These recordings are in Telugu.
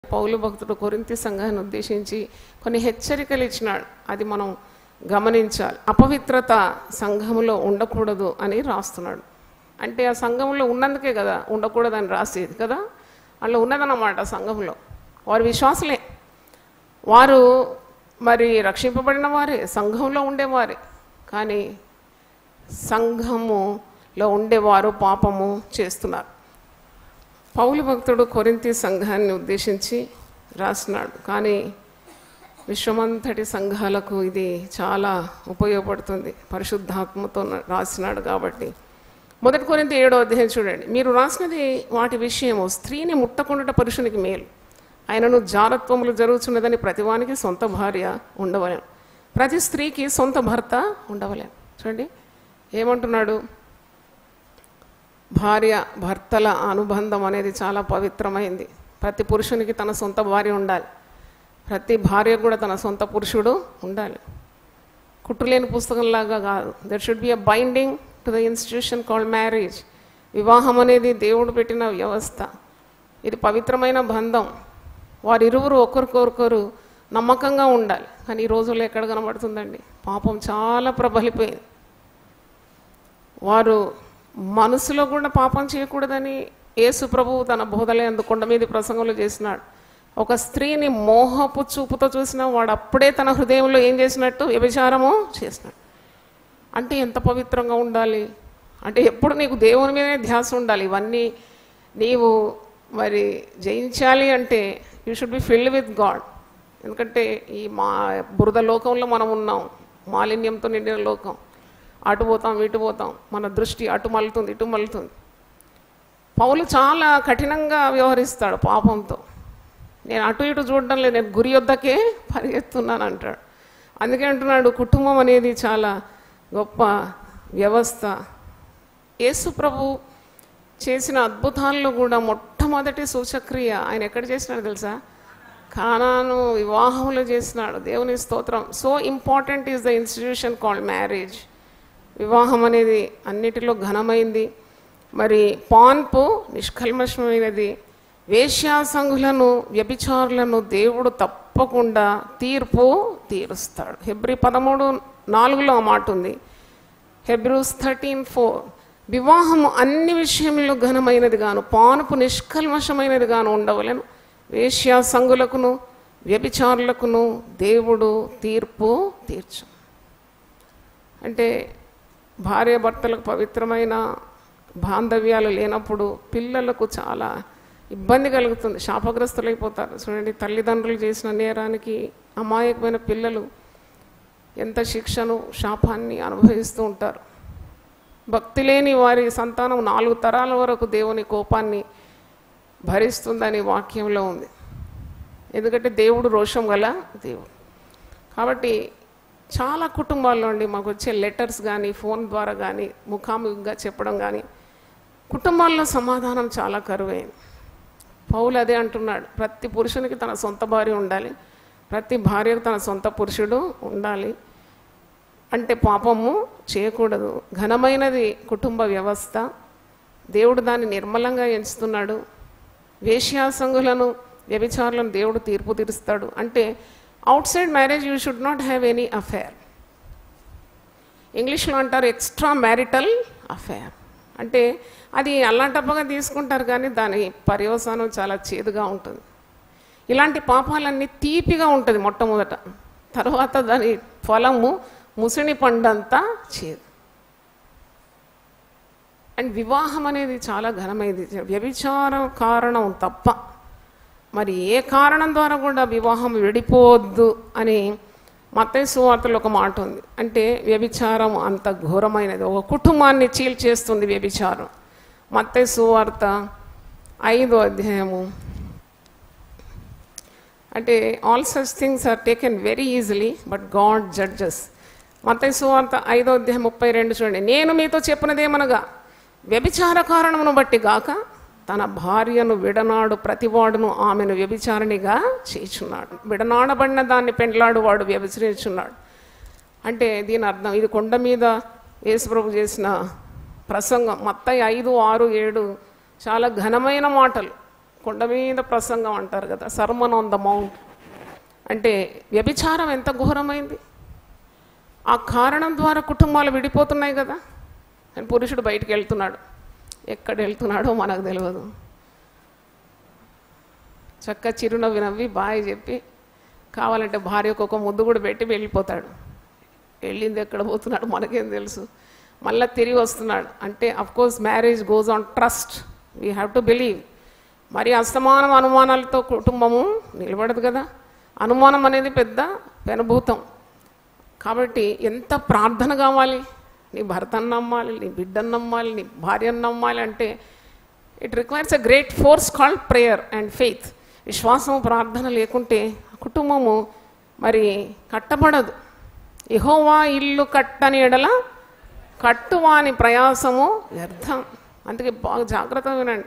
పౌలు భక్తుడు కొరింతి సంఘాన్ని ఉద్దేశించి కొన్ని హెచ్చరికలు ఇచ్చినాడు అది మనం గమనించాలి అపవిత్రత సంఘములో ఉండకూడదు అని రాస్తున్నాడు అంటే ఆ సంఘంలో ఉన్నందుకే కదా ఉండకూడదని రాసేది కదా అందులో ఉన్నదన్నమాట సంఘంలో వారు విశ్వాసులే వారు మరి రక్షింపబడిన వారే సంఘంలో ఉండేవారే కానీ సంఘములో ఉండేవారు పాపము చేస్తున్నారు పౌలు భక్తుడు కొరింతి సంఘాన్ని ఉద్దేశించి రాసినాడు కానీ విశ్వమంతటి సంఘాలకు ఇది చాలా ఉపయోగపడుతుంది పరిశుద్ధాత్మతో రాసినాడు కాబట్టి మొదటి కొరింత ఏడో అధ్యాయం చూడండి మీరు రాసినది వాటి విషయము స్త్రీని ముట్టకుండా పురుషునికి మేలు ఆయనను జారత్వములు జరుగుతున్నదని ప్రతివానికి సొంత భార్య ఉండవలేను ప్రతి స్త్రీకి సొంత భర్త ఉండవలేను చూడండి ఏమంటున్నాడు భార్య భర్తల అనుబంధం అనేది చాలా పవిత్రమైంది ప్రతి పురుషునికి తన సొంత భార్య ఉండాలి ప్రతి భార్య కూడా తన సొంత పురుషుడు ఉండాలి కుట్టులేని పుస్తకంలాగా కాదు there should be a binding to the institution called marriage వివాహం అనేది దేవుడు పెట్టిన వ్యవస్థ ఇది పవిత్రమైన బంధం వారిరువురు ఒకరికొకరు నమ్మకంగా ఉండాలి కానీ ఈ రోజుల్లో ఎక్కడ కనబడుతుందండి పాపం చాలా ప్రబలిపోయింది వారు మనసులో కూడా పాపం చేయకూడదని యేసు ప్రభువు తన బోధలే కొండ మీద ప్రసంగంలో చేసినాడు ఒక స్త్రీని మోహపు చూపుతో చూసినా వాడు అప్పుడే తన హృదయంలో ఏం చేసినట్టు వ్యభిచారము చేసినాడు అంటే ఎంత పవిత్రంగా ఉండాలి అంటే ఎప్పుడు నీకు దేవుని మీదే ధ్యాస ఉండాలి ఇవన్నీ నీవు మరి జయించాలి అంటే you should be filled with God ఎందుకంటే ఈ మా బురద లోకంలో మనం ఉన్నాం మాలిన్యంతో నిండిన లోకం అటు పోతాం ఇటు పోతాం మన దృష్టి అటు మలుతుంది ఇటు మలుతుంది పౌలు చాలా కఠినంగా వ్యవహరిస్తాడు పాపంతో నేను అటు ఇటు చూడడం లేదు నేను గురి వద్దకే పరిగెత్తున్నాను అంటాడు అందుకే అంటున్నాడు కుటుంబం అనేది చాలా గొప్ప వ్యవస్థ యేసు ప్రభు చేసిన అద్భుతాల్లో కూడా మొట్టమొదటి సూచక్రియ ఆయన ఎక్కడ చేసినాడు తెలుసా కానాను వివాహంలో చేసినాడు దేవుని స్తోత్రం so important is the institution called marriage వివాహం అనేది అన్నిటిలో ఘనమైంది మరి పాన్పు నిష్కల్మషమైనది వేశ్యాసంగులను వ్యభిచారులను దేవుడు తప్పకుండా తీర్పు తీరుస్తాడు హెబ్రి పదమూడు నాలుగులో ఆ మాట ఉంది హెబ్రూస్ థర్టీన్ ఫోర్ వివాహము అన్ని విషయంలో ఘనమైనది గాను పానుపు నిష్కల్మషమైనది గాను ఉండవలను వేశ్యాసంగులకును వ్యభిచారులకును దేవుడు తీర్పు తీర్చు అంటే భార్య భర్తలకు పవిత్రమైన బాంధవ్యాలు లేనప్పుడు పిల్లలకు చాలా ఇబ్బంది కలుగుతుంది శాపగ్రస్తులైపోతారు చూడండి తల్లిదండ్రులు చేసిన నేరానికి అమాయకమైన పిల్లలు ఎంత శిక్షను శాపాన్ని అనుభవిస్తూ ఉంటారు భక్తి లేని వారి సంతానం నాలుగు తరాల వరకు దేవుని కోపాన్ని భరిస్తుందని వాక్యంలో ఉంది ఎందుకంటే దేవుడు రోషం గల దేవుడు కాబట్టి చాలా కుటుంబాల్లో అండి మాకు వచ్చే లెటర్స్ కానీ ఫోన్ ద్వారా కానీ ముఖాముఖిగా చెప్పడం కానీ కుటుంబాల్లో సమాధానం చాలా కరువైంది పౌలు అదే అంటున్నాడు ప్రతి పురుషునికి తన సొంత భార్య ఉండాలి ప్రతి భార్యకు తన సొంత పురుషుడు ఉండాలి అంటే పాపము చేయకూడదు ఘనమైనది కుటుంబ వ్యవస్థ దేవుడు దాన్ని నిర్మలంగా ఎంచుతున్నాడు వేశ్యాసంగులను వ్యభిచారులను దేవుడు తీర్పు తీరుస్తాడు అంటే outside marriage you should not have any affair ఇంగ్లీష్లో అంటారు ఎక్స్ట్రా మ్యారిటల్ అఫేర్ అంటే అది అల్లాటప్పగా తీసుకుంటారు కానీ దాని పర్యవసానం చాలా చేదుగా ఉంటుంది ఇలాంటి పాపాలన్నీ తీపిగా ఉంటుంది మొట్టమొదట తర్వాత దాని ఫలము ముసిని పండంతా చేదు అండ్ వివాహం అనేది చాలా ఘనమైనది వ్యభిచారం కారణం తప్ప మరి ఏ కారణం ద్వారా కూడా వివాహం విడిపోవద్దు అని మత్తయి సువార్తలో ఒక మాట ఉంది అంటే వ్యభిచారం అంత ఘోరమైనది ఒక కుటుంబాన్ని చీల్చేస్తుంది వ్యభిచారం మత్తయి సువార్త ఐదో అధ్యాయము అంటే all such things are taken very easily but God judges మత్తయి సువార్త ఐదో అధ్యాయం ముప్పై రెండు చూడండి నేను మీతో చెప్పినదేమనగా వ్యభిచార కారణమును బట్టి గాక తన భార్యను విడనాడు ప్రతివాడును ఆమెను వ్యభిచారిణిగా చేయుచున్నాడు విడనాడబడిన దాన్ని పెండ్లాడు వాడు వ్యభిచరించున్నాడు అంటే దీని అర్థం ఇది కొండ మీద యేసుప్రభు చేసిన ప్రసంగం మొత్తం ఐదు ఆరు ఏడు చాలా ఘనమైన మాటలు కొండ మీద ప్రసంగం అంటారు కదా సర్మన్ ఆన్ ద మౌంట్ అంటే వ్యభిచారం ఎంత ఘోరమైంది ఆ కారణం ద్వారా కుటుంబాలు విడిపోతున్నాయి కదా అని పురుషుడు బయటికి వెళ్తున్నాడు ఎక్కడ వెళ్తున్నాడో మనకు తెలియదు చక్క చిరునవ్వి నవ్వి బాయ్ చెప్పి కావాలంటే భార్యకు ఒక ముద్దు కూడా పెట్టి వెళ్ళిపోతాడు వెళ్ళింది ఎక్కడ పోతున్నాడు మనకేం తెలుసు మళ్ళీ తిరిగి వస్తున్నాడు అంటే course marriage goes on trust we have to believe మరి అస్తమానం అనుమానాలతో కుటుంబము నిలబడదు కదా అనుమానం అనేది పెద్ద పెనభూతం కాబట్టి ఎంత ప్రార్థన కావాలి నీ భర్తను నమ్మాలి నీ బిడ్డను నమ్మాలి నీ భార్యను నమ్మాలి అంటే it requires a great force called prayer and faith విశ్వాసం ప్రార్థన లేకుంటే ఆ కుటుంబము మరి కట్టబడదు ఇహోవా ఇల్లు కట్టని ఎడల కట్టువాని ప్రయాసము వ్యర్థం అందుకే బాగా జాగ్రత్తగా వినండి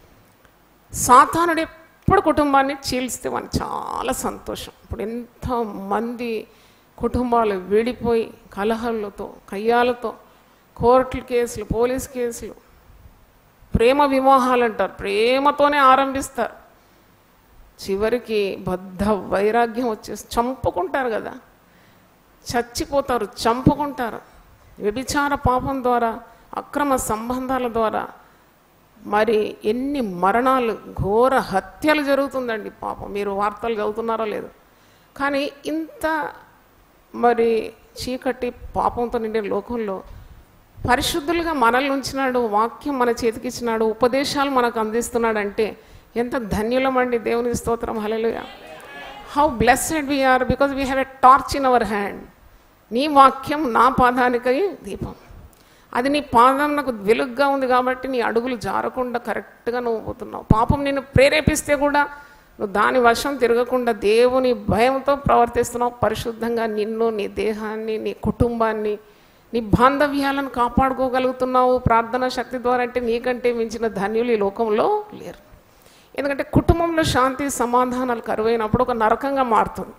సాతానుడు ఎప్పుడు కుటుంబాన్ని చీల్స్తే మనకు చాలా సంతోషం ఇప్పుడు ఎంతమంది కుటుంబాలు విడిపోయి కలహాలతో కయ్యాలతో కోర్టుల కేసులు పోలీస్ కేసులు ప్రేమ వివాహాలు అంటారు ప్రేమతోనే ఆరంభిస్తారు చివరికి బద్ధ వైరాగ్యం వచ్చేసి చంపుకుంటారు కదా చచ్చిపోతారు చంపుకుంటారు వ్యభిచార పాపం ద్వారా అక్రమ సంబంధాల ద్వారా మరి ఎన్ని మరణాలు ఘోర హత్యలు జరుగుతుందండి పాపం మీరు వార్తలు చదువుతున్నారో లేదు కానీ ఇంత మరి చీకటి పాపంతో నిండిన లోకంలో పరిశుద్ధులుగా మనల్ని ఉంచినాడు వాక్యం మన చేతికిచ్చినాడు ఉపదేశాలు మనకు అందిస్తున్నాడంటే ఎంత ధన్యులమండి దేవుని స్తోత్రం hallelujah how blessed we are because we have a torch in our hand నీ వాక్యం నా పాదానికై దీపం అది నీ పాదం నాకు వెలుగ్గా ఉంది కాబట్టి నీ అడుగులు జారకుండా కరెక్ట్గా నువ్వు పోతున్నావు పాపం నిన్ను ప్రేరేపిస్తే కూడా నువ్వు దాని వశం తిరగకుండా దేవుని భయంతో ప్రవర్తిస్తున్నావు పరిశుద్ధంగా నిన్ను నీ దేహాన్ని నీ కుటుంబాన్ని నీ బాంధవ్యాలను కాపాడుకోగలుగుతున్నావు ప్రార్థనా శక్తి ద్వారా అంటే నీకంటే మించిన ధన్యులు ఈ లోకంలో లేరు ఎందుకంటే కుటుంబంలో శాంతి సమాధానాలు కరువైనప్పుడు ఒక నరకంగా మారుతుంది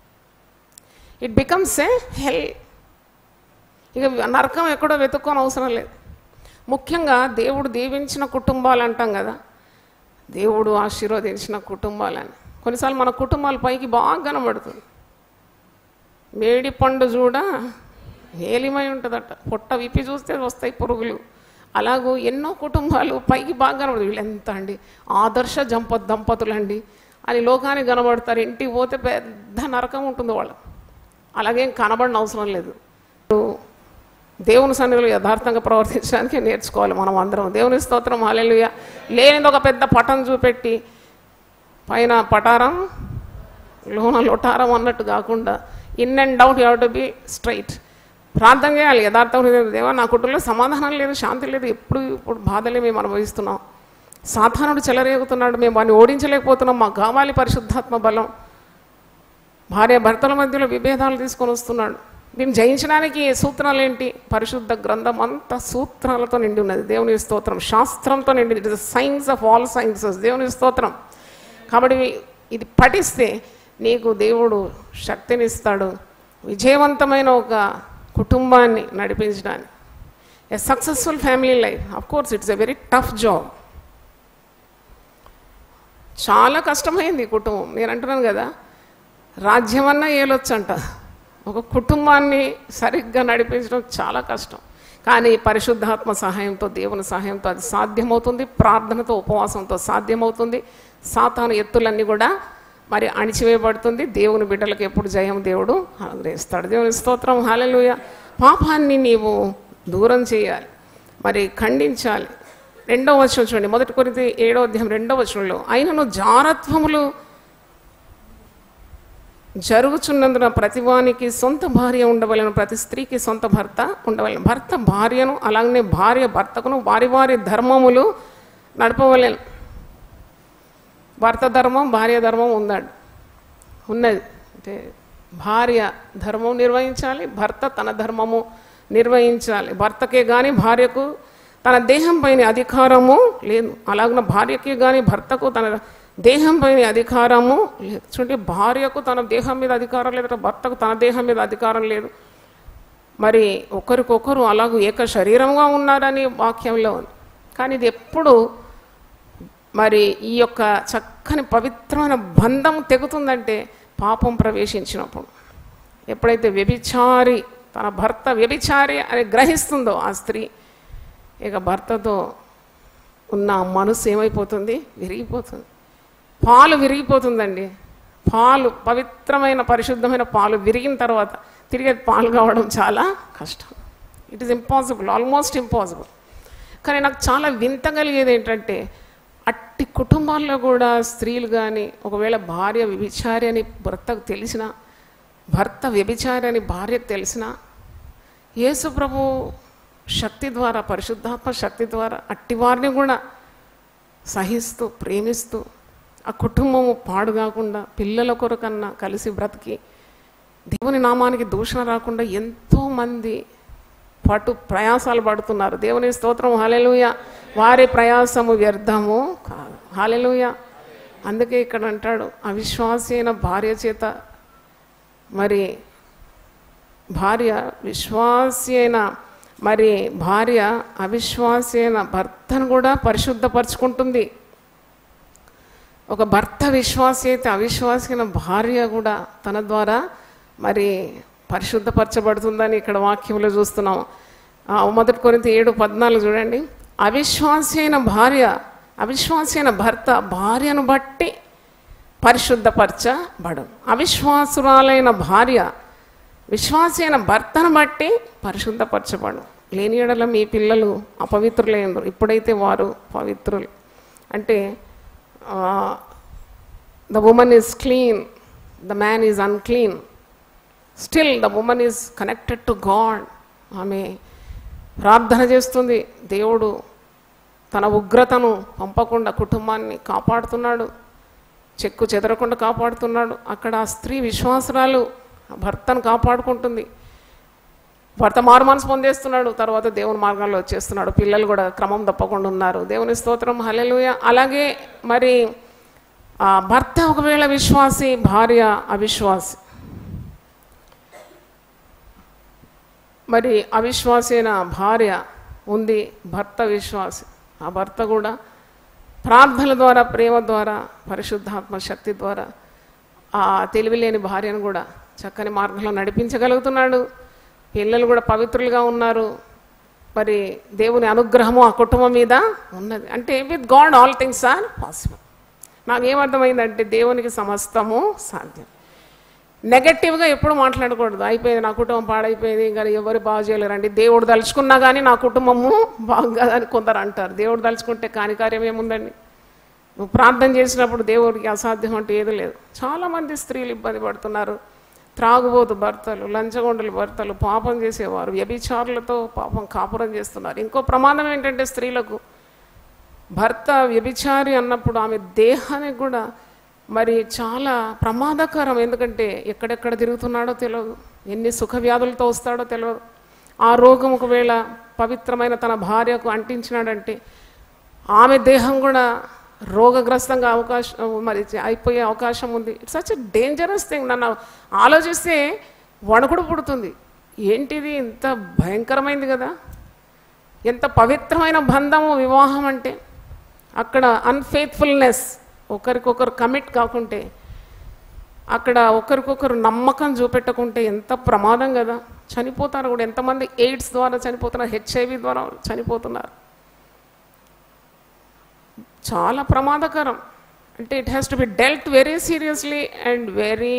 ఇట్ బికమ్స్ ఏ హెల్ ఇక నరకం ఎక్కడో వెతుక్కొని అవసరం లేదు ముఖ్యంగా దేవుడు దీవించిన కుటుంబాలు అంటాం కదా దేవుడు ఆశీర్వదించిన కుటుంబాలని కొన్నిసార్లు మన కుటుంబాల పైకి బాగా కనబడుతుంది మేడి పండు చూడ ఏలిమై ఉంటుందట పొట్ట విప్పి చూస్తే వస్తాయి పురుగులు అలాగూ ఎన్నో కుటుంబాలు పైకి బాగా కనబడదు వీళ్ళు ఎంత అండి ఆదర్శ జంప దంపతులండి అని లోకానికి కనబడతారు ఇంటికి పోతే పెద్ద నరకం ఉంటుంది వాళ్ళు అలాగేం కనబడిన అవసరం లేదు దేవుని సన్నిధిలో యథార్థంగా ప్రవర్తించడానికి నేర్చుకోవాలి మనం అందరం దేవుని స్తోత్రం హాలేలుయ లేనిది ఒక పెద్ద పటం చూపెట్టి పైన పటారం లోన లొటారం అన్నట్టు కాకుండా in and out you to be straight ప్రార్థన చేయాలి యథార్థం దేవా నా కుటుంబంలో సమాధానం లేదు శాంతి లేదు ఎప్పుడు ఇప్పుడు బాధలే మేము అనుభవిస్తున్నాం సాధారణుడు చెలరేగుతున్నాడు మేము వాడిని ఓడించలేకపోతున్నాం మాకు కావాలి పరిశుద్ధాత్మ బలం భార్య భర్తల మధ్యలో విభేదాలు తీసుకొని వస్తున్నాడు దీన్ని జయించడానికి సూత్రాలు ఏంటి పరిశుద్ధ గ్రంథం అంతా సూత్రాలతో నిండి ఉన్నది దేవుని స్తోత్రం శాస్త్రంతో నిండి it is science of all sciences దేవుని స్తోత్రం కాబట్టి ఇది పఠిస్తే నీకు దేవుడు శక్తినిస్తాడు విజయవంతమైన ఒక కుటుంబాన్ని నడిపించడానికి a successful family life of course it's a very tough job చాలా కష్టమైంది ఈ కుటుంబం నేను అంటున్నాను కదా రాజ్యమన్నా ఏలొచ్చంట ఒక కుటుంబాన్ని సరిగ్గా నడిపించడం చాలా కష్టం కానీ పరిశుద్ధాత్మ సహాయంతో దేవుని సహాయంతో అది సాధ్యమవుతుంది ప్రార్థనతో ఉపవాసంతో సాధ్యమవుతుంది సాతాను ఎత్తులన్నీ కూడా మరి అణిచివేయబడుతుంది దేవుని బిడ్డలకు ఎప్పుడు జయం దేవుడు అనుగ్రహిస్తాడు దేవుని స్తోత్రం హాలలుయ పాపాన్ని నీవు దూరం చేయాలి మరి ఖండించాలి రెండవ వచనం చూడండి మొదటి కొరితే ఏడో అధ్యాయం రెండవ వచనంలో అయినను జారత్వములు జరుగుచున్నందున ప్రతివానికి సొంత భార్య ఉండవలను ప్రతి స్త్రీకి సొంత భర్త ఉండవలను భర్త భార్యను అలాగనే భార్య భర్తకును వారి వారి ధర్మములు నడపవలేను భర్త ధర్మం భార్య ధర్మం ఉందండి ఉన్నది అంటే భార్య ధర్మం నిర్వహించాలి భర్త తన ధర్మము నిర్వహించాలి భర్తకే కానీ భార్యకు తన దేహం పైన అధికారము లేదు అలాగన భార్యకి కానీ భర్తకు తన దేహం పైన అధికారము లేదు చూడండి భార్యకు తన దేహం మీద అధికారం లేదు భర్తకు తన దేహం మీద అధికారం లేదు మరి ఒకరికొకరు అలాగూ ఏక శరీరంగా ఉన్నారని వాక్యంలో ఉంది కానీ ఇది ఎప్పుడు మరి ఈ యొక్క చక్కని పవిత్రమైన బంధం తెగుతుందంటే పాపం ప్రవేశించినప్పుడు ఎప్పుడైతే వ్యభిచారి తన భర్త వ్యభిచారి అని గ్రహిస్తుందో ఆ స్త్రీ ఇక భర్తతో ఉన్న ఆ మనసు ఏమైపోతుంది విరిగిపోతుంది పాలు విరిగిపోతుందండి పాలు పవిత్రమైన పరిశుద్ధమైన పాలు విరిగిన తర్వాత తిరిగి అది పాలు కావడం చాలా కష్టం it is impossible almost impossible కానీ నాకు చాలా వింత కలిగేది ఏంటంటే అట్టి కుటుంబాల్లో కూడా స్త్రీలు కానీ ఒకవేళ భార్య వ్యభిచారి అని భర్తకు తెలిసినా భర్త వ్యభిచారి అని భార్యకు తెలిసినా యేసు ప్రభు శక్తి ద్వారా పరిశుద్ధాత్మ శక్తి ద్వారా అట్టి వారిని కూడా సహిస్తూ ప్రేమిస్తూ ఆ కుటుంబము పాడు కాకుండా పిల్లల కొరకన్నా కలిసి బ్రతికి దేవుని నామానికి దూషణ రాకుండా ఎంతోమంది పటు ప్రయాసాలు పడుతున్నారు దేవుని స్తోత్రం హాలెలుయ వారి ప్రయాసము వ్యర్థము కాదు హాలెలుయ అందుకే ఇక్కడ అంటాడు అవిశ్వాసి అయిన భార్య చేత మరి భార్య విశ్వాసి అయిన మరి భార్య అవిశ్వాసి అయిన భర్తను కూడా పరిశుద్ధపరచుకుంటుంది ఒక భర్త విశ్వాసి అయితే అవిశ్వాసి అయిన భార్య కూడా తన ద్వారా మరి పరిశుద్ధపరచబడుతుందని ఇక్కడ వాక్యంలో చూస్తున్నాం ఆ, మొదటి కొరింత ఏడు పద్నాలుగు చూడండి అవిశ్వాసి అయిన భార్య అవిశ్వాసి అయిన భర్త భార్యను బట్టి పరిశుద్ధపరచబడు అవిశ్వాసురాలైన భార్య విశ్వాసి అయిన భర్తను బట్టి పరిశుద్ధపరచబడు లేని ఎడల మీ పిల్లలు అపవిత్రులైందరు ఇప్పుడైతే వారు పవిత్రులు అంటే the woman is clean the man is unclean still the woman is connected to God ఆమె ప్రార్థన చేస్తుంది దేవుడు తన ఉగ్రతను పంపకుండా కుటుంబాన్ని కాపాడుతున్నాడు చెక్కు చెదరకుండా కాపాడుతున్నాడు అక్కడ ఆ స్త్రీ విశ్వాసరాలు ఆ భర్తను కాపాడుకుంటుంది భర్త మారు మనసు పొందేస్తున్నాడు తర్వాత దేవుని మార్గంలో వచ్చేస్తున్నాడు పిల్లలు కూడా క్రమం తప్పకుండా ఉన్నారు దేవుని స్తోత్రం హల్లెలూయా అలాగే మరి ఆ భర్త ఒకవేళ విశ్వాసి భార్య అవిశ్వాసి మరి అవిశ్వాసి అయిన భార్య ఉంది భర్త విశ్వాసి ఆ భర్త కూడా ప్రార్థనల ద్వారా ప్రేమ ద్వారా పరిశుద్ధాత్మ శక్తి ద్వారా ఆ తెలివి లేని భార్యను కూడా చక్కని మార్గంలో నడిపించగలుగుతున్నాడు పిల్లలు కూడా పవిత్రులుగా ఉన్నారు మరి దేవుని అనుగ్రహము ఆ కుటుంబం మీద ఉన్నది అంటే with God all things are possible నాకేమర్థమైందంటే దేవునికి సమస్తము సాధ్యం నెగటివ్గా ఎప్పుడు మాట్లాడకూడదు అయిపోయింది నా కుటుంబం పాడైపోయింది ఇంకా ఎవరు బాగు చేయలేరండి దేవుడు తలుచుకున్నా కానీ నా కుటుంబము బాగుందని కొందరు అంటారు దేవుడు తలుచుకుంటే కాని కార్యం ఏముందండి నువ్వు ప్రార్థన చేసినప్పుడు దేవుడికి అసాధ్యం అంటే ఏది లేదు చాలామంది స్త్రీలు ఇబ్బంది పడుతున్నారు త్రాగుబోతు భర్తలు లంచగొండలు భర్తలు పాపం చేసేవారు వ్యభిచారులతో పాపం కాపురం చేస్తున్నారు ఇంకో ప్రమాదం ఏంటంటే స్త్రీలకు భర్త వ్యభిచారి అన్నప్పుడు ఆమె దేహానికి కూడా మరి చాలా ప్రమాదకరం ఎందుకంటే ఎక్కడెక్కడ తిరుగుతున్నాడో తెలియదు ఎన్ని సుఖ వ్యాధులతో వస్తాడో తెలియదు ఆ రోగం ఒకవేళ పవిత్రమైన తన భార్యకు అంటించినాడంటే ఆమె దేహం కూడా రోగగ్రస్తంగా అవకాశం మరి అయిపోయే అవకాశం ఉంది ఇట్స్ సచ్ డేంజరస్ థింగ్ నన్ను ఆలోచిస్తే వణుకుడు పుడుతుంది ఏంటిది ఇంత భయంకరమైంది కదా ఎంత పవిత్రమైన బంధము వివాహం అంటే అక్కడ అన్ఫేత్ఫుల్నెస్ ఒకరికొకరు కమిట్ కాకుంటే అక్కడ ఒకరికొకరు నమ్మకం చూపెట్టకుంటే ఎంత ప్రమాదం కదా చనిపోతారు కూడా ఎంతమంది ఎయిడ్స్ ద్వారా చనిపోతున్నారు హెచ్ఐవి ద్వారా చనిపోతున్నారు చాలా ప్రమాదకరం అంటే it has to be dealt very seriously and very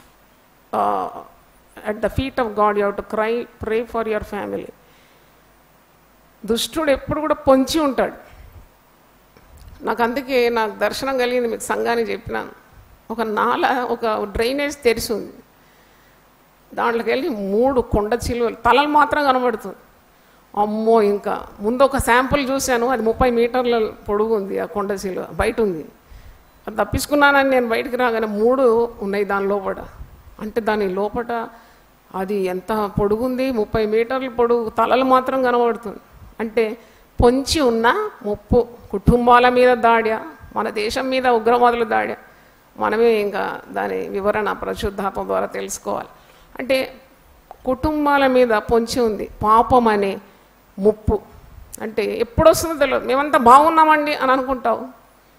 at the feet of God you have to cry pray for your family దుష్టుడు ఎప్పుడు కూడా పొంచి ఉంటాడు నాకు అందుకే నాకు దర్శనం కలిగింది మీకు సంఘానికి చెప్పినాను ఒక నాల ఒక డ్రైనేజ్ తెరిచి ఉంది దాంట్లోకి వెళ్ళి మూడు కొండ చిలువలు తలలు మాత్రం కనబడుతుంది అమ్మో ఇంకా ముందు ఒక శాంపుల్ చూశాను అది ముప్పై మీటర్ల పొడుగు ఉంది ఆ కొండ చిలువ బయట ఉంది అది తప్పించుకున్నానని నేను బయటికి రాగానే మూడు ఉన్నాయి దాని లోపల అంటే దాని లోపల అది ఎంత పొడుగుంది ముప్పై మీటర్ల పొడుగు తలలు మాత్రం కనబడుతుంది అంటే పొంచి ఉన్న ముప్పు కుటుంబాల మీద దాడ్య మన దేశం మీద ఉగ్రవాదుల దాడ్య మనమే ఇంకా దాని వివరణ పరిశుద్ధాత్మ ద్వారా తెలుసుకోవాలి అంటే కుటుంబాల మీద పొంచి ఉంది పాపం అనే ముప్పు అంటే ఎప్పుడు వస్తుందో తెలియదు మేమంతా బాగున్నామండి అని అనుకుంటావు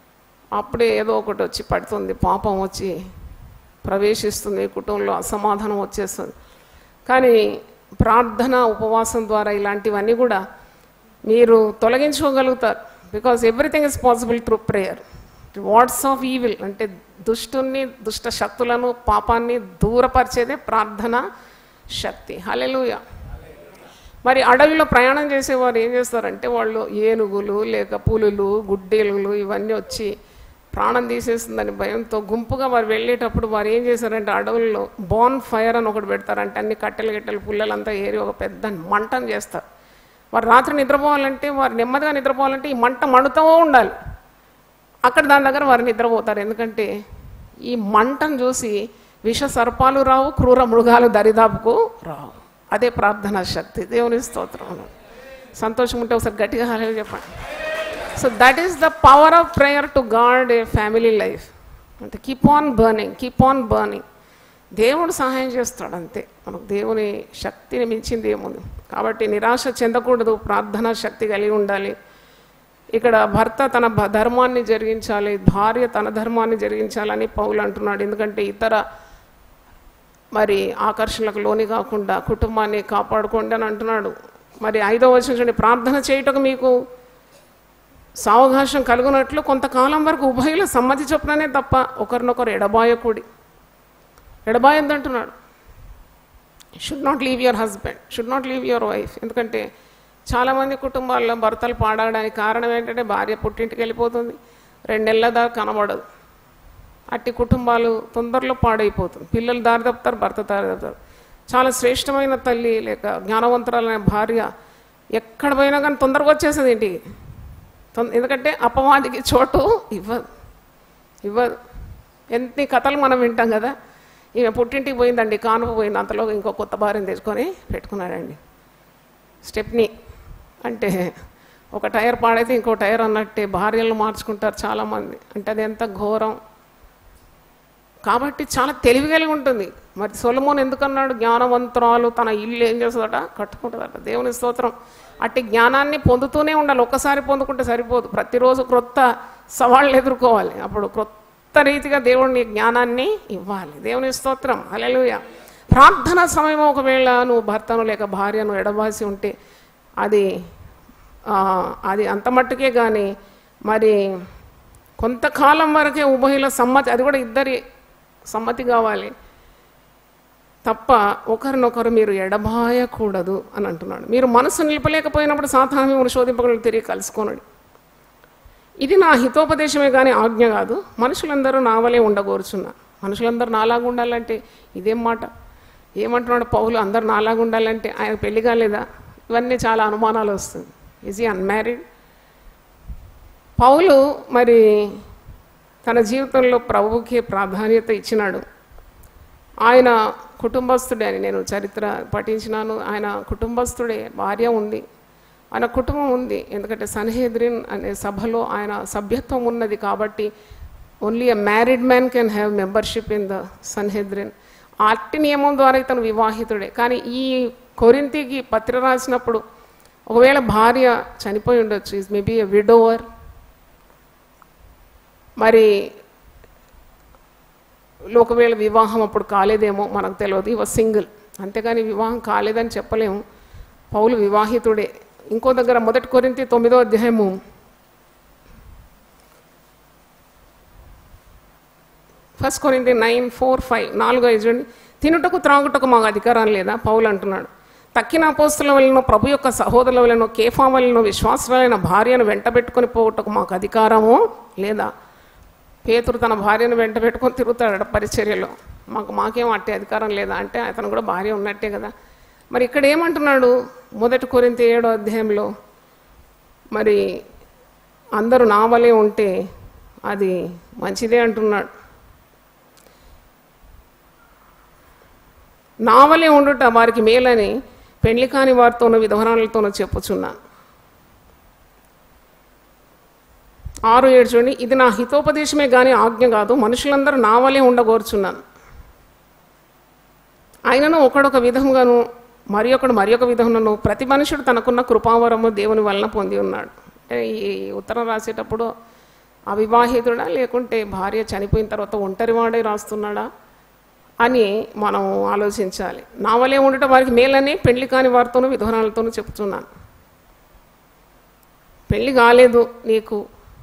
అప్పుడే ఏదో ఒకటి వచ్చి పడుతుంది పాపం వచ్చి ప్రవేశిస్తుంది కుటుంబంలో అసమాధానం వచ్చేస్తుంది కానీ ప్రార్థన ఉపవాసం ద్వారా ఇలాంటివన్నీ కూడా మీరు తొలగించుకోగలుగుతారు because everything is possible through prayer what's of evil అంటే దుష్టుని దుష్ట శక్తులను పాపాన్ని దూరపరిచేదే ప్రార్థన శక్తి హలెలుయ మరి అడవిలో ప్రయాణం చేసేవారు ఏం చేస్తారంటే వాళ్ళు ఏనుగులు లేక పులులు గుడ్డేలుగులు ఇవన్నీ వచ్చి ప్రాణం తీసేస్తుందని భయంతో గుంపుగా వారు వెళ్ళేటప్పుడు వారు ఏం చేశారంటే అడవుల్లో బాన్ ఫైర్ అని ఒకటి పెడతారంటే అన్ని కట్టెలు గిట్టెలు పుల్లలంతా ఏరి ఒక పెద్ద మంటను చేస్తారు వారు రాత్రి నిద్రపోవాలంటే వారు నెమ్మదిగా నిద్రపోవాలంటే ఈ మంట మండుతూ ఉండాలి అక్కడ దాని దగ్గర వారు నిద్రపోతారు ఎందుకంటే ఈ మంటను చూసి విష సర్పాలు రావు క్రూర మృగాలు దరిదాపుకు రావు అదే ప్రార్థనా శక్తి దేవుని స్తోత్రం సంతోషం ఉంటే ఒకసారి గట్టిగా హాలేలు చెప్పండి so that is the power of prayer to God a family life అంటే keep on burning keep on burning దేవుడు సహాయం చేస్తాడు అంతే మనకు దేవుని శక్తిని మించింది ఏముంది కాబట్టి నిరాశ చెందకూడదు ప్రార్థనా శక్తి కలిగి ఉండాలి ఇక్కడ భర్త తన భ- ధర్మాన్ని జరిగించాలి భార్య తన ధర్మాన్ని జరిగించాలని పౌలు అంటున్నాడు ఎందుకంటే ఇతర మరి ఆకర్షణలకు లోని కాకుండా కుటుంబాన్ని కాపాడుకోండి అని అంటున్నాడు మరి ఐదో వచనం చూడండి ప్రార్థన చేయుటకు మీకు సావకాశం కలుగునట్లు కొంతకాలం వరకు ఉభయుల సమ్మతి చొప్పుననే తప్ప ఒకరినొకరు ఎడబాయకూడి ఎడబాయొద్దంటున్నాడు should not leave your husband should not leave your wife ఎందుకంటే చాలామంది కుటుంబాల్లో భర్తలు పాడడానికి కారణం ఏంటంటే భార్య పుట్టింటికి వెళ్ళిపోతుంది రెండు నెలల దాకా కనబడదు అట్టి కుటుంబాలు తొందరలో పాడైపోతుంది పిల్లలు దారి తప్పుతారు భర్త దారి తప్పుతారు చాలా శ్రేష్టమైన తల్లి లేక జ్ఞానవంతురాలైన భార్య ఎక్కడ పోయినా కానీ తొందరగా వచ్చేస్తుంది ఇంటికి తొం- ఎందుకంటే అపవాదికి చోటు ఇవ్వదు ఇవ్వదు ఎన్ని కథలు మనం వింటాం కదా ఈమె పుట్టింటికి పోయిందండి కానుపు పోయింది అంతలో ఇంకో కొత్త భార్యను తెచ్చుకొని పెట్టుకున్నాడండి స్టెప్ని అంటే ఒక టైర్ పాడైతే ఇంకో టైర్ అన్నట్టే భార్యలను మార్చుకుంటారు చాలామంది అంటే అది ఎంత ఘోరం కాబట్టి చాలా తెలివి కలిగి ఉంటుంది మరి సొలమోన్ ఎందుకన్నాడు జ్ఞానవంతురాలు తన ఇల్లు ఏం చేస్తుందట కట్టుకుంటుందట దేవుని స్తోత్రం అట్టి జ్ఞానాన్ని పొందుతూనే ఉండాలి ఒక్కసారి పొందుకుంటే సరిపోదు ప్రతిరోజు క్రొత్త సవాళ్ళు ఎదుర్కోవాలి అప్పుడు క్రొత్త రీతిగా దేవుడిని జ్ఞానాన్ని ఇవ్వాలి దేవుని స్తోత్రం అలెలుయ ప్రార్థన సమయం ఒకవేళ నువ్వు భర్తను లేక భార్యను ఎడబాసి ఉంటే అది ఆ, అది అంత మట్టుకే కానీ మరి కొంతకాలం వరకే ఉభయుల సమ్మతి అది కూడా ఇద్దరి సమ్మతి కావాలి తప్ప ఒకరినొకరు మీరు ఎడబాయకూడదు అని అంటున్నాడు మీరు మనసు నిలపలేకపోయినప్పుడు సాధారణ మిమ్మల్ని శోధింపగలు తిరిగి కలుసుకోనండి ఇది నా హితోపదేశమే కానీ ఆజ్ఞ కాదు మనుషులందరూ నావలే ఉండగోరుచున్నా మనుషులందరూ నాలాగా ఉండాలంటే ఇదేం మాట ఏమంటున్నాడు పౌలు అందరు నాలాగా ఉండాలంటే ఆయన పెళ్లి కాలేదా ఇవన్నీ చాలా అనుమానాలు వస్తుంది ఈజ్ ఈ అన్మ్యారీడ్ పౌలు మరి తన జీవితంలో ప్రభువుకి ప్రాధాన్యత ఇచ్చినాడు ఆయన కుటుంబస్తుడే అని నేను చరిత్ర పఠించినాను ఆయన కుటుంబస్తుడే భార్య ఉంది ఆయన కుటుంబం ఉంది ఎందుకంటే సన్హేద్రిన్ అనే సభలో ఆయన సభ్యత్వం ఉన్నది కాబట్టి only a married man can have membership in the Sanhedrin అట్టి నియమం ద్వారా ఇతను వివాహితుడే కానీ ఈ కొరింతికి పత్రిక రాసినప్పుడు ఒకవేళ భార్య చనిపోయి ఉండొచ్చు ఈజ్ మేబీ ఎ విడోవర్ మరి ఒకవేళ వివాహం అప్పుడు కాలేదేమో మనకు తెలియదు ఇవ సింగిల్ అంతేగాని వివాహం కాలేదని చెప్పలేము పౌలు వివాహితుడే ఇంకో దగ్గర మొదటి కొరింతి తొమ్మిదో అధ్యాయము ఫస్ట్ కొరింతి నైన్ ఫోర్ ఫైవ్ నాలుగో ఐదు చూడండి తినుటకు త్రాగుటకు మాకు అధికారం లేదా పౌలు అంటున్నాడు తక్కిన అపోస్తుల వలన ప్రభు యొక్క సహోదరుల వలన కేఫా వలన విశ్వాసులైన భార్యను వెంటబెట్టుకొని పోవుటకు మాకు అధికారము లేదా పేతురు తన భార్యను వెంట పెట్టుకొని తిరుగుతాడు పరిచర్యలో మాకు మాకేం అట్టే అధికారం లేదా అంటే అతను కూడా భార్య ఉన్నట్టే కదా మరి ఇక్కడ ఏమంటున్నాడు మొదటి కొరింత ఏడో అధ్యాయంలో మరి అందరూ నావలే ఉంటే అది మంచిదే అంటున్నాడు నావలే ఉండుట వారికి మేలని పెళ్లి కాని వారితోనూ విధవరాలతోనూ చెప్పుచున్నాను ఆరు ఏడు చూడండి ఇది నా హితోపదేశమే కానీ ఆజ్ఞ కాదు మనుషులందరూ నా వలే ఉండగోరుచున్నాను ఆయనను ఒకడొక విధముగాను మరి ఒకడు మరి ఒక విధమును ప్రతి మనుషుడు తనకున్న కృపావరము దేవుని వలన పొంది ఉన్నాడు అంటే ఈ ఉత్తరం రాసేటప్పుడు అవివాహితుడా లేకుంటే భార్య చనిపోయిన తర్వాత ఒంటరివాడే రాస్తున్నాడా అని మనం ఆలోచించాలి నా వలే ఉండటం వారికి మేలని పెళ్లి కాని వారితోనూ విధవనాలతోనూ చెప్తున్నాను పెళ్లి కాలేదు నీకు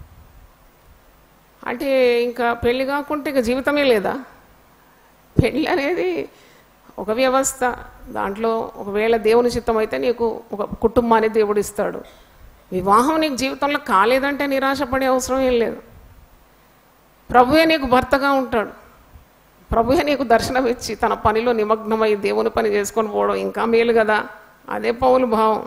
అంటే ఇంకా పెళ్లి కాకుంటే ఇక జీవితమే లేదా పెళ్ళి అనేది ఒక వ్యవస్థ దాంట్లో ఒకవేళ దేవుని చిత్తం అయితే నీకు ఒక కుటుంబాన్ని దేవుడు ఇస్తాడు వివాహం నీకు జీవితంలో కాలేదంటే నిరాశపడే అవసరం ఏం లేదు ప్రభువే నీకు భర్తగా ఉంటాడు ప్రభువే నీకు దర్శనం ఇచ్చి తన పనిలో నిమగ్నమై దేవుని పని చేసుకొని పోవడం ఇంకా మేలు కదా అదే పౌలు భావం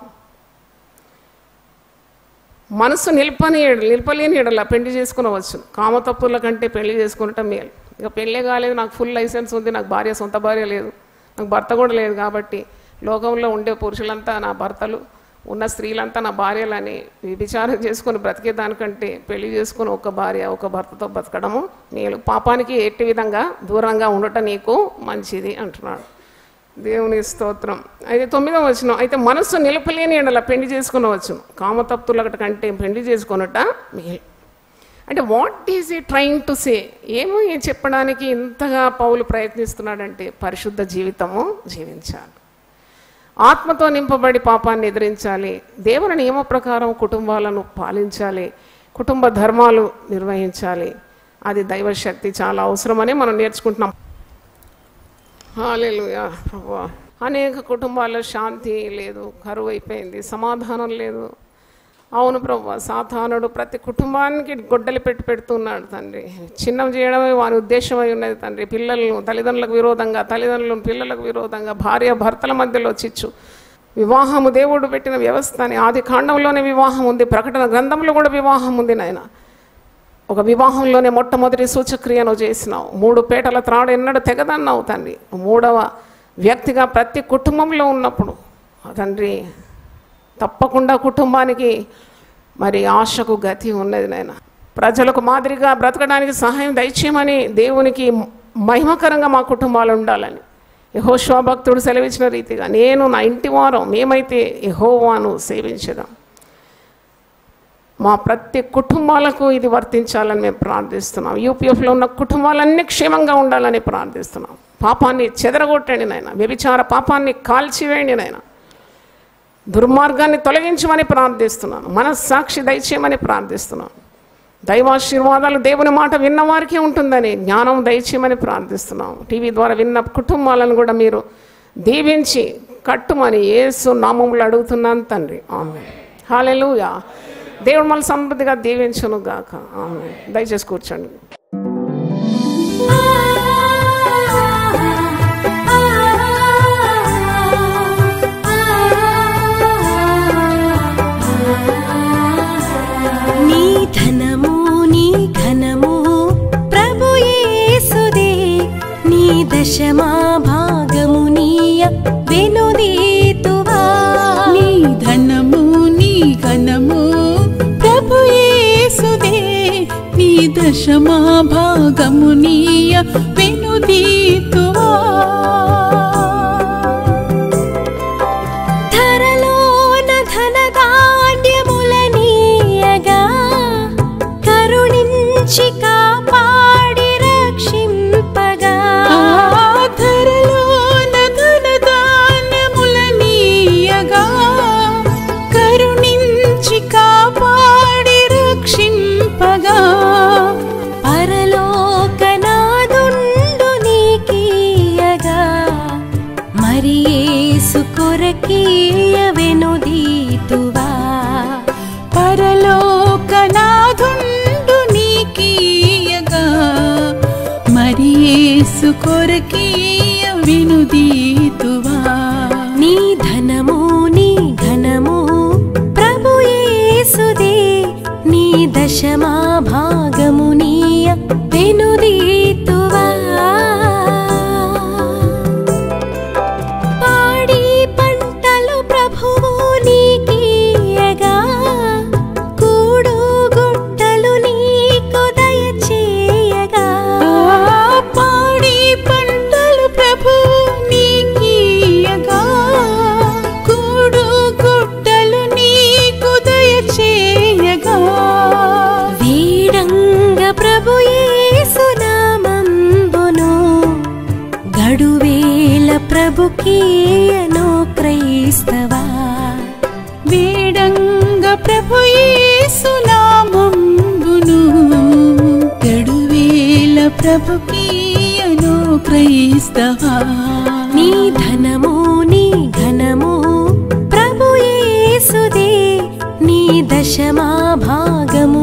మనసు నిలపని ఎడ- నిలపలేని ఎడల పెళ్లి చేసుకునవచ్చు కామ తప్పుల కంటే పెళ్లి చేసుకునటం మేలు ఇక పెళ్ళే కాలేదు నాకు ఫుల్ లైసెన్స్ ఉంది నాకు భార్య సొంత భార్య లేదు నాకు భర్త కూడా లేదు కాబట్టి లోకంలో ఉండే పురుషులంతా నా భర్తలు ఉన్న స్త్రీలంతా నా భార్యలని విచారం చేసుకొని బ్రతికే దానికంటే పెళ్లి చేసుకుని ఒక భార్య ఒక భర్తతో బ్రతకడము మేలు పాపానికి ఎట్టి విధంగా దూరంగా ఉండటం నీకు మంచిది అంటున్నాడు దేవుని స్తోత్రం అయితే తొమ్మిదవ వచనం అయితే మనస్సు నిలపలేని ఎండల పెళ్లి చేసుకునవచ్చు కామతప్తుల కంటే పెళ్లి చేసుకొనట మేలు అంటే what is he trying to say ఏమో ఏం చెప్పడానికి ఇంతగా పౌలు ప్రయత్నిస్తున్నాడంటే పరిశుద్ధ జీవితము జీవించాలి ఆత్మతో నింపబడి పాపాన్ని ఎదిరించాలి దేవుని నియమ ప్రకారం కుటుంబాలను పాలించాలి కుటుంబ ధర్మాలు నిర్వహించాలి అది దైవశక్తి చాలా అవసరమని మనం నేర్చుకుంటున్నాం హాలేలుయా ప్రభువా అనేక కుటుంబాల్లో శాంతి లేదు కరువు అయిపోయింది సమాధానం లేదు అవును ప్రభు సాతానుడు ప్రతి కుటుంబానికి గొడ్డలి పెట్టి పెడుతున్నాడు తండ్రి చిన్నం చేయడమే వాని ఉద్దేశమై ఉన్నది తండ్రి పిల్లలను తల్లిదండ్రులకు విరోధంగా తల్లిదండ్రులను పిల్లలకు విరోధంగా భార్య భర్తల మధ్యలో చిచ్చు వివాహము దేవుడు పెట్టిన వ్యవస్థ అని ఆది కాండంలోనే వివాహం ఉంది ప్రకటన గ్రంథంలో కూడా వివాహం ఉంది నాయన ఒక వివాహంలోనే మొట్టమొదటి సూచక్రియను చేసినావు మూడు పేటల త్రాడు ఎన్నడూ తెగదన్నావు తండ్రి మూడవ వ్యక్తిగా ప్రతి కుటుంబంలో ఉన్నప్పుడు తండ్రి తప్పకుండా కుటుంబానికి మరి ఆశకు గతి ఉన్నది నాయన ప్రజలకు మాదిరిగా బ్రతకడానికి సహాయం దయచేయమని దేవునికి మహిమకరంగా మా కుటుంబాలు ఉండాలని యహోశివా భక్తుడు సెలవిచ్చిన రీతిగా నేను నా ఇంటి వారం మేమైతే యహోవాను సేవించదాం మా ప్రతి కుటుంబాలకు ఇది వర్తించాలని మేము ప్రార్థిస్తున్నాం యూపీఎఫ్లో ఉన్న కుటుంబాలన్నీ క్షేమంగా ఉండాలని ప్రార్థిస్తున్నాం పాపాన్ని చెదరగొట్టండి నాయన వ్యభిచార పాపాన్ని కాల్చివేయండి నాయన దుర్మార్గాన్ని తొలగించమని ప్రార్థిస్తున్నాను మనస్సాక్షి దయచేయమని ప్రార్థిస్తున్నాను దైవాశీర్వాదాలు దేవుని మాట విన్న వారికి ఉంటుందని జ్ఞానం దయచేయమని ప్రార్థిస్తున్నాం టీవీ ద్వారా విన్న కుటుంబాలను కూడా మీరు దీవించి కట్టుమని యేసు నామములు అడుగుతున్నాను తండ్రి ఆమె హాలెలూయా దేవుడు మన సమృద్ధిగా దీవించును గాక ఆమె దయచేసి కూర్చోండి నీ ధనము నీ ఘనము ప్రభు యేసుదే నీ దశమా భాగము నీయ వెనుదీతువా నీ ధనము నీ ఘనము ప్రభు యేసుదే నీ దశమా భాగము నీయ వెనుదీతువా ధరలోన ధనధాన్యములనీయగా కరుణించి కాపాడి రక్షింపగా ఆధరలోన ధనధాన్యములనీయగా కరుణించి కాపాడి రక్షింపగా పరలోకనాదుండు నీకీయగా మరి యేసు కొరకీయ వెనుదీతువా పరలోకనాథుండు నీకీయగా మరి యేసు కొరకీయ వినుదీతువా నీ ధనము నీ ఘనము ప్రభు యేసుదే నీ దశమా భాగము నీయ వెనుదీతువా పాడి పంటలు ప్రభువు నీకీయగా కూడు గుట్టలు నీకు దయచేయగా ఆ పాడి పంటలు ప్రభు నీకీయగా కూడు గుట్టలు నీకు దయచేయగా వీడంగ కడువేల ప్రభుకీయను క్రైస్తవా వేడంగ ప్రభు యేసునామంబును గడువేల ప్రభుకీయను క్రైస్తవా నీ ధనము నీ ఘనము ప్రభు యేసుదే నీ దశమా భాగము